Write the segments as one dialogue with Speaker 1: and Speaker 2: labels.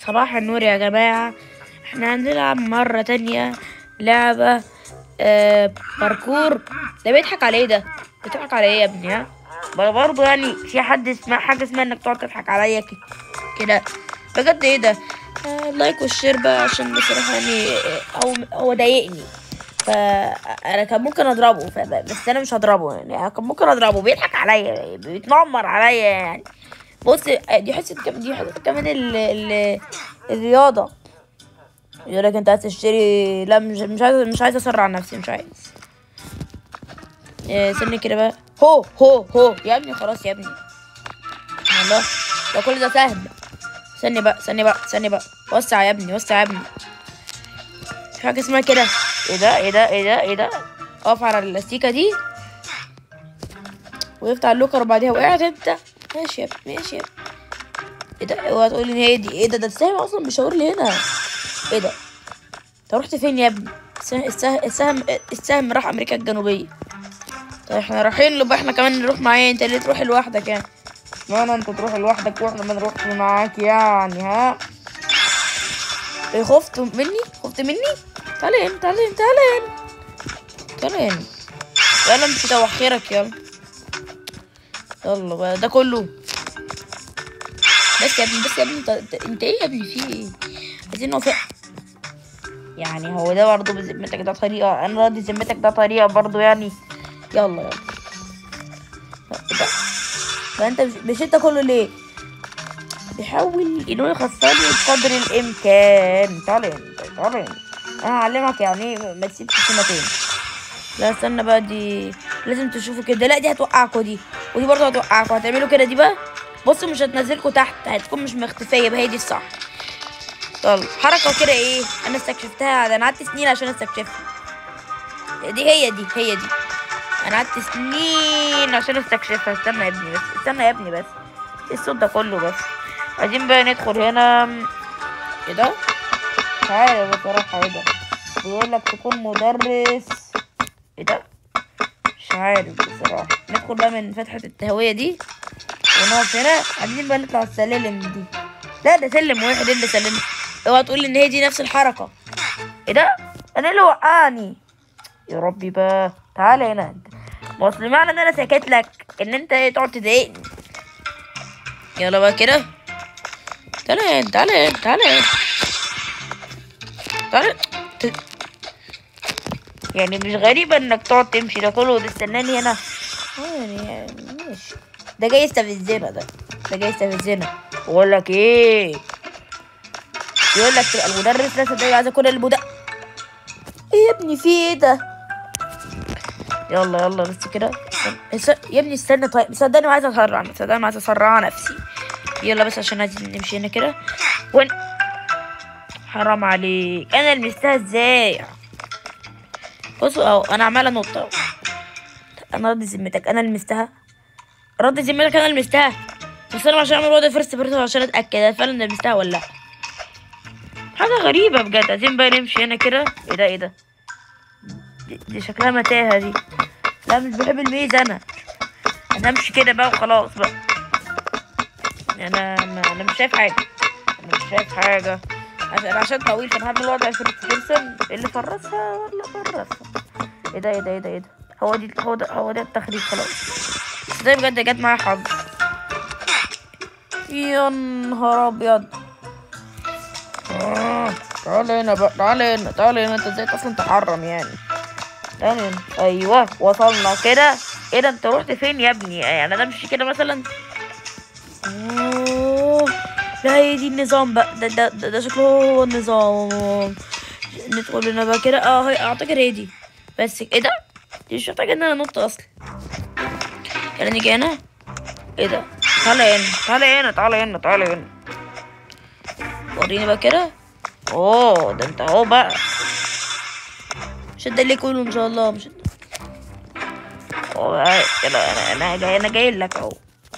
Speaker 1: صباح النور يا جماعة احنا هنلعب مرة تانية لعبة آه باركور ده بيضحك على ايه ده بيضحك على ايه يا ابني ها برضه يعني في حد اسمها حاجة اسمها انك تقعد تضحك عليا ك- كده بجد ايه ده آه لايك والشير بقى عشان بصراحة يعني آه، هو هو ضايقني فانا كان ممكن اضربه ف- بس انا مش هضربه يعني أنا كان ممكن اضربه بيضحك عليا بيتنمر عليا يعني بص دي حصة كم دي حصة كمان ال ال الرياضة يقول لك انت عايز تشتري لا مش مش عايز مش عايز اسرع نفسي مش عايز إيه، استني كده بقى هو هو هو يا ابني خلاص يا ابني والله ده كل ده سهل استني بقى استني بقى استني بقى وسع يا ابني وسع يا ابني في حاجة اسمها كده ايه ده ايه ده ايه ده ايه ده اقف على الاستيكة دي وقفت على اللوكر وبعديها وقعت انت ماشي يا ابني ماشي يا ابني ايه ده اوعى تقول لي ان هي دي ايه ده ده السهم اصلا بيشاور لي هنا ايه ده انت رحت فين يا ابني السهم السهم السهم, السهم راح امريكا الجنوبيه طيب احنا رايحين له بقى احنا كمان نروح معايا انت ليه تروح لوحدك يعني ما انا انت تروح لوحدك واحنا ما نروحش معاك يعني ها ايه خفت مني خفت مني تعالى هنا تعالى هنا تعالى هنا تعالى هنا يلا امشي توخيرك يلا يلا بقى ده كله بس يا ابني بس يا ابني انت, انت- انت ايه يا ابني في ايه عايزين نوافق يعني هو ده برضه بذمتك ده طريقة انا راضي ذمتك ده طريقة برضه يعني يلا يلا ده فانت مش, مش انت كله ليه بيحاول انه يخسرني بقدر الامكان تعالى انت تعالى انت. انا هعلمك يعني ايه ما تسيبش سنتين لا استنى بقى دي لازم تشوفوا كده لا دي هتوقعكوا دي ودي برضه هتوقعكوا هتعملوا كده دي بقى بصوا مش هتنزلكوا تحت هتكون مش مختفيه يبقى هي دي الصح يلا حركه كده ايه انا استكشفتها ده انا قعدت سنين عشان استكشفها دي هي دي هي دي انا قعدت سنين عشان استكشفها استنى يا ابني بس استنى يا ابني بس ايه الصوت ده كله بس عايزين بقى ندخل هنا ايه ده مش عارف بصراحه ايه ده بيقول لك تكون مدرس ايه ده مش عارف بصراحة ندخل بقى من فتحة التهوية دي ونقف هنا عايزين بقى نطلع السلالم دي لا ده سلم واحد إيه اللي سلم اوعى تقول ان هي دي نفس الحركة ايه ده انا اللي وقعني يا ربي بقى تعالى هنا انت ما اصل معنى ان انا سكت لك ان انت ايه تقعد تضايقني يلا بقى كده تعالى هنا تعالى هنا تعالى هنا تعالى ت- يعني مش غريبة انك تقعد تمشي ده كله وتستناني هنا اه يعني ماشي ده جاي يستفزنا ده ده جاي يستفزنا بقول لك ايه يقول لك تبقى المدرس لا صدقني عايز اكون المدرس ايه يا ابني في ايه ده يلا يلا بس كده است- يا ابني استنى طيب صدقني عايز اسرع صدقني عايز اسرع نفسي يلا بس عشان عايزين نمشي هنا كده وين حرام عليك انا لمستها ازاي بصوا اهو انا عماله انط اهو انا راضي ذمتك انا لمستها راضي ذمتك انا لمستها بس انا عشان اعمل وضع فيرست بيرسون عشان اتاكد هل فعلا لمستها ولا لا حاجه غريبه بجد عايزين بقى نمشي هنا كده ايه ده ايه ده دي, دي شكلها متاهه دي لا مش بحب الميز انا انا امشي كده بقى وخلاص بقى انا انا, أنا مش شايف حاجه انا مش شايف حاجه عشان عشان طويل كان هعمل وضع فيرست بيرسون اللي فرسها ولا فرسها ايه ده ايه ده ايه ده ايه ده هو دي هو ده هو ده التخريج خلاص بس ده بجد جت معايا حظ يا نهار ابيض آه، تعال هنا بقى تعال هنا تعال هنا انت ازاي اصلا تحرم يعني تعال هنا ايوه وصلنا كده ايه ده انت رحت فين يا ابني يعني انا امشي كده مثلا أوه، لا هي دي النظام بقى ده ده ده, ده شكله هو النظام ندخل هنا بقى كده اه هي اعتقد هي دي بس ايه ده دي مش محتاجه ان انا انط اصلا يلا نيجي هنا ايه ده تعالى هنا تعالى هنا تعالى هنا تعالى هنا وريني بقى كده اوه ده انت اهو بقى مش ده اللي كله ان شاء الله مش ده اوه بقى، يلا انا انا جاي انا جاي لك اهو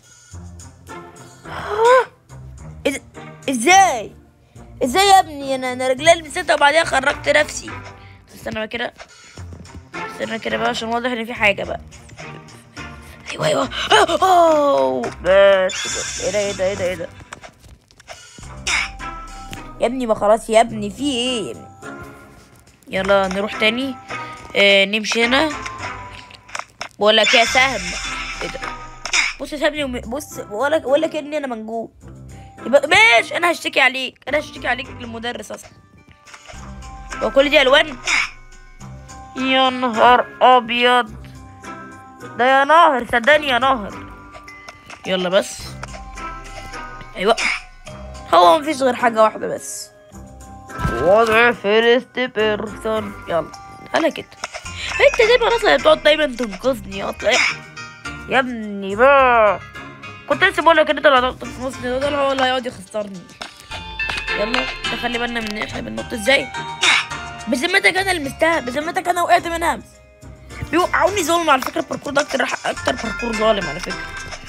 Speaker 1: آه، إز- ازاي ازاي يا ابني انا انا رجلي لبستها وبعدين خرجت نفسي استنى بقى كده استنى كده بقى عشان واضح ان في حاجه بقى ايوه ايوه أوه. بس كده. ايه ده ايه ده ايه ده ايه ده يا ابني ما خلاص يا ابني في ايه يلا نروح تاني آه نمشي هنا ولا كده سهم ايه ده بص سابني وم... بص ولا ولا كاني انا منجوم يبقى ماشي انا هشتكي عليك انا هشتكي عليك للمدرس اصلا هو كل دي الوان يا نهار ابيض ده يا نهر صدقني يا نهر يلا بس ايوه هو مفيش غير حاجة واحدة بس وضع فيرست بيرسون يلا هلا كده انت دايما اصلا بتقعد دايما تنقذني اطلع يا ابني بقى كنت لسه بقول لك ان انت اللي هتقعد تنقذني ده هو اللي هيقعد يخسرني يلا نخلي بالنا من احنا بننط ازاي بذمتك انا اللي مستاهل بذمتك انا وقعت منها امس بيوقعوني ظلم على فكره الباركور ده اكتر اكتر باركور ظالم على فكره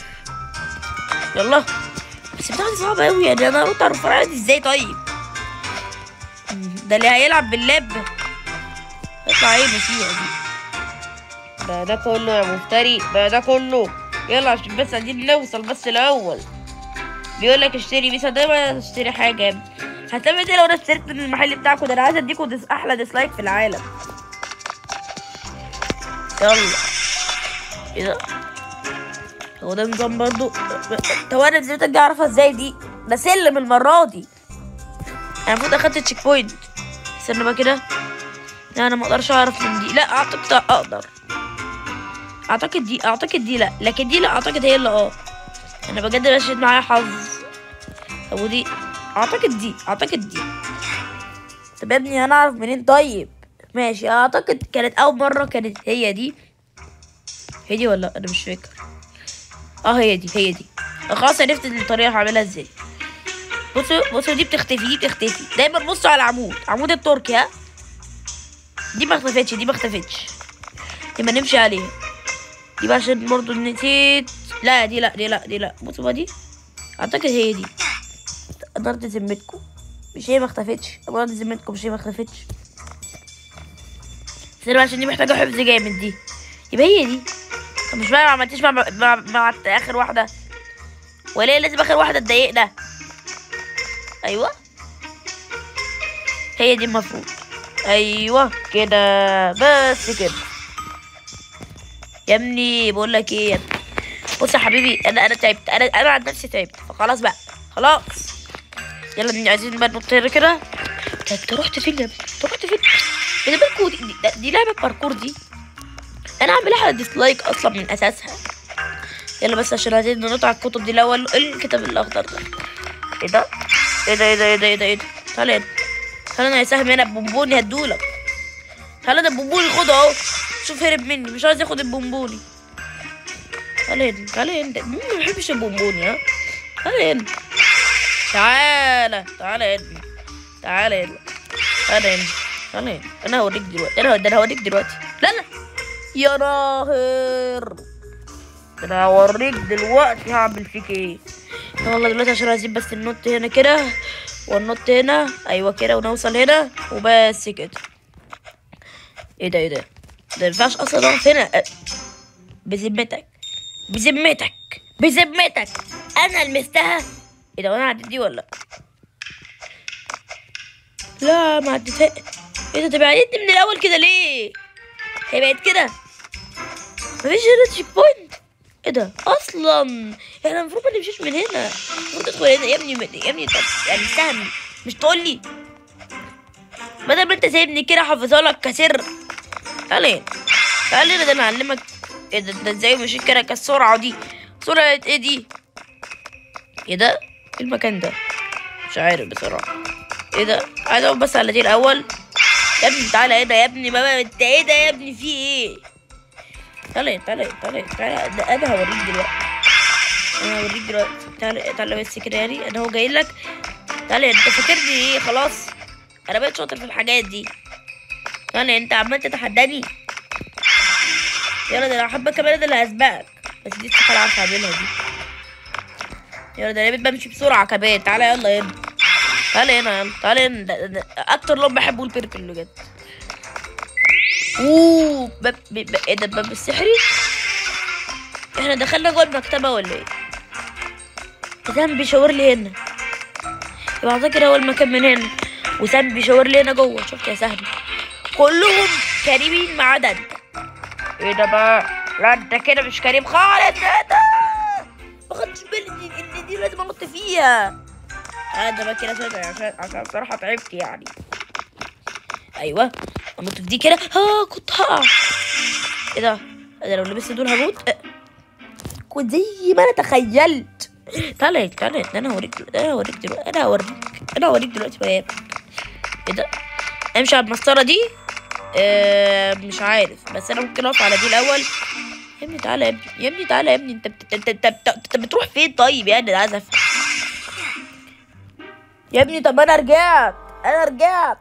Speaker 1: يلا بس بتاعتي صعبة أوي يعني أنا أرد على الرفاعية دي إزاي طيب؟ ده اللي هيلعب باللاب يطلع عيني فيها دي ده ده كله يا مفتري ده ده كله يلا عشان بس عايزين نوصل بس الأول بيقول لك اشتري بيس دايما اشتري حاجة يا ابني هتعمل ايه لو انا اشتريت من المحل بتاعكم ده انا عايز اديكم ديس احلى ديسلايك في العالم يلا ايه ده هو ده نظام برضو طب انا نزلت اجي اعرفها ازاي دي ده سلم المره دي انا المفروض اخدت تشيك بوينت استنى بقى كده لا انا ما اقدرش اعرف من دي لا اعتقد اقدر اعتقد دي اعتقد دي لا لكن دي لا اعتقد هي اللي اه انا بجد مشيت معايا حظ طب ودي اعتقد دي اعتقد دي طب يا ابني انا اعرف منين طيب ماشي اعتقد كانت اول مره كانت هي دي هي دي ولا لأ؟ انا مش فاكر اه هي دي هي دي خلاص عرفت الطريقه هعملها ازاي بصوا بصوا دي بتختفي دي بتختفي دايما بصوا على العمود عمود التركي ها دي ما اختفتش دي ما اختفتش يبقى نمشي عليها دي بقى عشان برضه نسيت لا دي لا دي لا دي لا بصوا بقى دي اعتقد هي دي قدرت ذمتكم مش هي ما اختفتش قدرت ذمتكم مش هي ما اختفتش بس عشان دي محتاجه حفظ جامد دي يبقى هي دي طب مش بقى ما عملتيش مع, مع, مع اخر واحده وليه لازم اخر واحده تضايقنا ايوه هي دي المفروض ايوه كده بس كده يا ابني بقول لك ايه يا ابني بص يا حبيبي انا انا تعبت انا انا عن نفسي تعبت فخلاص بقى خلاص يلا ابني عايزين بقى ننط هنا كده ده انت رحت فين يا ابني انت رحت فين ايه ده بالكو دي, دي, دي لعبه باركور دي انا عامل لها ديسلايك اصلا من اساسها يلا بس عشان عايزين ننط على الكتب دي الاول ايه الكتاب الاخضر ده ايه ده ايه ده ايه ده ايه ده ايه ده ايه ده تعالى هنا تعالى انا يا سهم هنا بونبوني هدولك تعالى ده بونبوني خده اهو شوف هرب مني مش عايز ياخد البونبوني تعالى هنا تعالى هنا مين ما بيحبش البونبوني ها تعالى هنا تعالى تعالى هنا تعالى هنا تعالى هنا تعالى هنا انا هوريك دلوقتي انا انا هوريك دلوقتي لا لا يا راهر انا هوريك دلوقتي هعمل فيك ايه والله دلوقتي عشان عايزين بس ننط هنا كده وننط هنا ايوه كده ونوصل هنا وبس كده ايه ده ايه ده ده مينفعش اصلا اقف هنا أه. بذمتك بذمتك بذمتك انا لمستها ايه ده وانا عديت دي ولا لا ما عديتها ايه ده طب عديت من الاول كده ليه هي بقت كده مفيش هنا تشيك بوينت ايه ده اصلا يعني المفروض ما نمشيش من هنا المفروض تدخل هنا يا ابني يا ابني طب يعني سهم مش تقول لي بدل ما انت سايبني كده حافظها لك كسر تعالى هنا تعالى هنا ده انا اعلمك ايه ده ده ازاي مشيت كده كالسرعه دي سرعه ايه دي ايه ده ايه المكان ده مش عارف بصراحه ايه ده عايز اقف بس على دي الاول يا ابني تعالى هنا يا ابني بابا انت ايه ده يا ابني في ايه تعالى تعالى تعالى تعالى ده انا هوريك دلوقتي انا هوريك دلوقتي تعالى تعالى بس كده يعني انا هو جاي لك تعالى انت فاكرني ايه خلاص انا بقيت شاطر في الحاجات دي تعالى انت عمال تتحداني يلا ده انا حابه كمان انا اللي هسبقك بس دي استحاله عارفه اعملها دي يلا ده انا بقيت بمشي بسرعه كمان تعالى يلا هنا تعالى هنا يلا تعالى هنا ده- ده- اكتر لون بحبه البيربل بجد اوه باب باب ايه ده الباب السحري احنا دخلنا جوه المكتبه ولا ايه ده بيشاور لي هنا يبقى اعتقد هو المكان من هنا وسام بيشاور لي هنا جوه شفت يا سهل كلهم كريمين ما عدا انت ايه ده بقى لا انت كده مش كريم خالص ايه ده ما خدتش بالي ان إن دي لازم انط فيها انا بقى كده سامع عشان عشان بصراحه تعبت يعني ايوه انط في دي كده ها كنت هقع ايه ده انا لو لبست دول هموت أه. كنت زي ما انا تخيلت تعالى تعالى ده انا هوريك دلوقتي انا هوريك دلوقتي انا هوريك انا هوريك دلوقتي وياك ايه ده امشي على المسطره دي آه مش عارف بس انا ممكن اقف على دي الاول يا ابني تعالى يا ابني يا ابني تعالى يا ابني انت بت... انت انت انت, انت بتروح فين طيب يعني انا عايز افهم يا ابني طب انا رجعت انا رجعت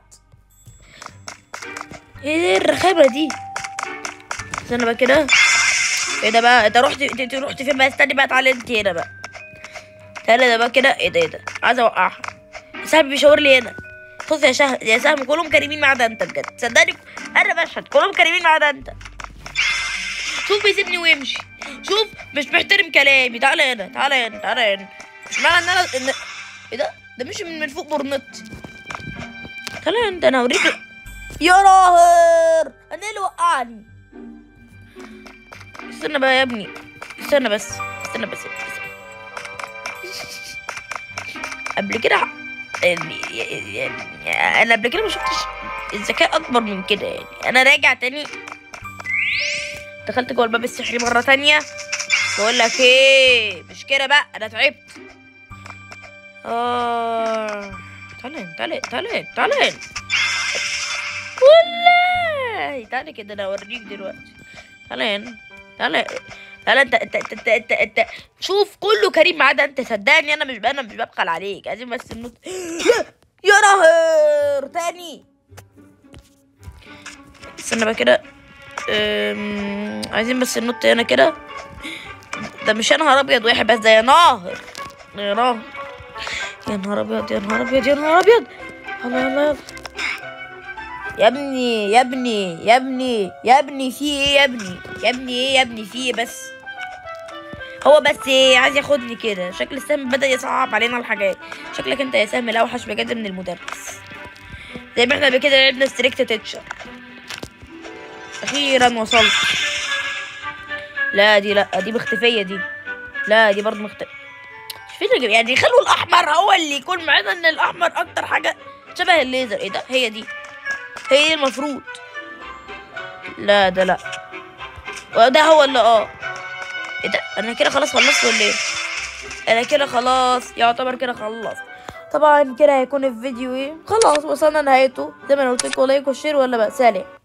Speaker 1: ايه الرخامه دي استنى بقى كده ايه ده بقى انت رحت انت رحت فين بقى استني بقى تعالى انت هنا بقى تعالى ده بقى كده ايه ده ايه ده عايز اوقعها سهم بيشاور لي هنا بص يا شهد يا سهم كلهم كريمين ما عدا انت بجد صدقني انا بشهد كلهم كريمين ما عدا انت شوف بيسيبني ويمشي شوف مش محترم كلامي تعالى هنا تعالى هنا تعالى هنا مش معنى ان انا ان ايه ده ده مش من من فوق برنت تعالى هنا ده انا اوريك يا راهر انا اللي وقعني استنى بقى يا ابني استنى بس استنى بس, بس. قبل كده يعني يعني انا قبل كده ما شفتش الذكاء اكبر من كده يعني انا راجع تاني دخلت جوه الباب السحري مره تانية بقول لك ايه مش كده بقى انا تعبت اه تعالى تعالى تعالى تعالى والله تعالى كده انا اوريك دلوقتي تعالى هنا تعالى تعالى انت انت انت انت, انت, انت شوف كله كريم ما عدا انت صدقني انا مش انا مش ببخل عليك عايزين بس النط يا راهر تاني استنى بقى كده أم، عايزين بس النط هنا كده ده مش يا نهار ابيض واحد بس ده يا ناهر يا ناهر يا نهار ابيض يا نهار ابيض يا نهار ابيض الله الله يلا. يا ابني يا ابني يا ابني يا ابني في ايه يا ابني يا ابني ايه يا ابني في ايه بس هو بس ايه عايز ياخدني كده شكل السهم بدأ يصعب علينا الحاجات شكلك انت يا سهم الاوحش بجد من المدرس زي ما احنا قبل كده لعبنا ستريكت تيتشر اخيرا وصلت لا دي لا دي مختفية دي لا دي برضه مختفية مش فين يعني خلوا الاحمر هو اللي يكون معانا ان الاحمر اكتر حاجة شبه الليزر ايه ده هي دي هي دي المفروض لا ده لا وده هو اللي اه ايه ده انا كده خلاص خلصت ولا ايه انا كده خلاص يعتبر كده خلصت طبعا كده هيكون الفيديو ايه خلاص وصلنا نهايته زي ما انا قلت لكم لايك وشير ولا بقى سلام